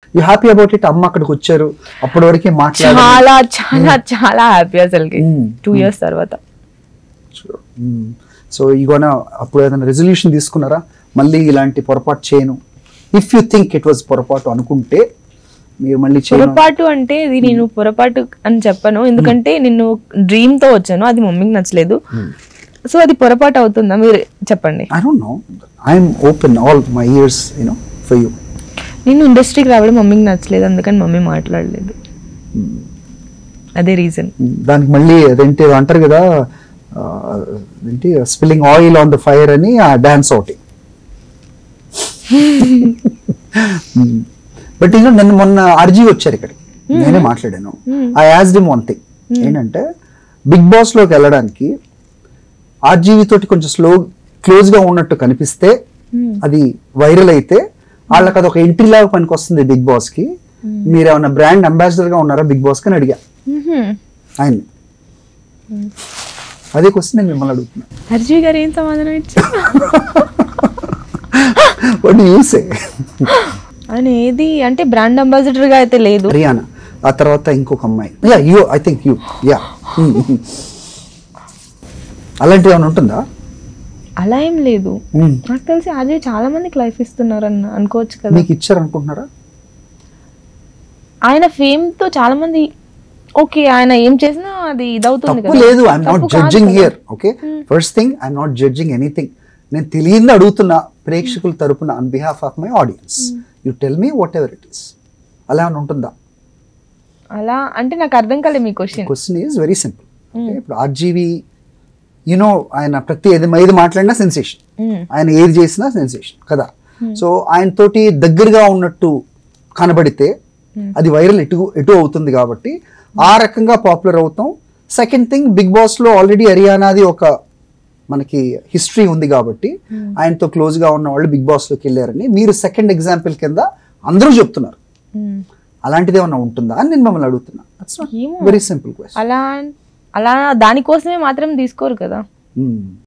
You happy about it అమ్మ అక్కడికి వచ్చారు అప్పటి వరకే మాట్లాడారు చాలా చాలా చాలా హ్యాపీ అసలుకి Mm. టూ ఇయర్స్ తర్వాత సో ఇగోన అప్పుడు ఏదైనా రెజల్యూషన్ తీసుకున్నారా మళ్ళీ ఇలాంటి పొరపాటు చేయను if you think it was పొరపాటు అనుకుంటే మీరు మళ్ళీ చేయను పొరపాటు అంటే ఇది నేను పొరపాటు అని చెప్పను ఎందుకంటే నిన్ను డ్రీమ్ తో వచ్చాను అది మమ్మీకి నచ్చలేదు సో అది పొరపాటు అవుతుందా మీరు చెప్పండి I don't know I'm open all my years you know for you నేను ఇండస్ట్రీకి రావడం మమ్మీకి నచ్చలేదు అందుకని మమ్మీ మాట్లాడలేదు అదే రీజన్ దానికి మళ్ళీ అదేంటి ఏదో అంటారు కదా ఆ, ఏంటి spilling oil on the fire అని ఆ డాన్స్ ఒకటి బట్ ఇంకా నిన్న మొన్న అర్జీ వచ్చారు ఇక్కడ నేనే మాట్లాడాను I as dim one thing ఏంటంటే బిగ్ బాస్ లోకి వెళ్ళడానికి ఆర్జీవి తోటి కొంచెం స్లో క్లోజ్ గా ఉన్నట్టు కనిపిస్తే అది వైరల్ అయితే వాళ్ళకి అది ఒక ఎంట్రీ లాగా పనికి వస్తుంది బిగ్ బాస్ కి మీరు ఏమైనా బ్రాండ్ అంబాసిడర్ గా ఉన్నారా బిగ్ బాస్ కి అని అడిగా ఆయన్ని అదే క్వశ్చన్ నేను మిమ్మల్ని అడుగుతున్నా హర్జీ గారు ఏం సమాధానం ఇచ్చారు వాట్ యూసే ఆయన ఏది అంటే బ్రాండ్ అంబాసిడర్ గా అయితే లేదు రియానా ఆ తర్వాత ఇంకొక అమ్మాయి yeah you I think you yeah అలాంటివి ఏమైనా ఉంటుందా అలా ఏం లేదు Hmm. నాకు తెలిసి అజయ్ చాలా మందికి లైఫ్ ఇస్తున్నారు అన్న అనుకోవచ్చు కదా మీకు ఇచ్చారు అనుకుంటున్నారా ఆయన ఫేమ్ తో చాలా మంది ఓకే ఆయన ఏం చేసినా అది ఇదవుతుంది తప్పు కదా లేదు ఐఎమ్ నాట్ తప్పు కాదు జడ్జింగ్ కదా. Here okay first thing I'm not judging anything నేను తెలియంది అడుగుతున్నా ప్రేక్షకుల తరపున on behalf of my audience you tell me whatever it is అలా ఏమైనా ఉంటుందా అలా అంటే నాకు అర్థం కాలేదు మీ question question is very simple ఇప్పుడు ఆర్జీవి యునో ఆయన ప్రతి ఏది ఏది మాట్లాడినా సెన్సేషన్ ఆయన ఏది చేసినా సెన్సేషన్ కదా సో ఆయన తోటి దగ్గరగా ఉన్నట్టు కనబడితే అది వైరల్ ఎటు ఎటు అవుతుంది కాబట్టి ఆ రకంగా పాపులర్ అవుతాం సెకండ్ థింగ్ బిగ్ బాస్ లో ఆల్రెడీ హర్యానాది ఒక మనకి హిస్టరీ ఉంది కాబట్టి ఆయనతో క్లోజ్ గా ఉన్న వాళ్ళు బిగ్ బాస్ లోకి వెళ్ళారని మీరు సెకండ్ ఎగ్జాంపుల్ కింద అందరూ చెప్తున్నారు అలాంటిది ఏమన్నా ఉంటుందా అని నేను మిమ్మల్ని అడుగుతున్నా ఏమో. వెరీ సింపుల్ క్వశ్చన్ అలా అలా దానికోసమే మాత్రం తీసుకోరు కదా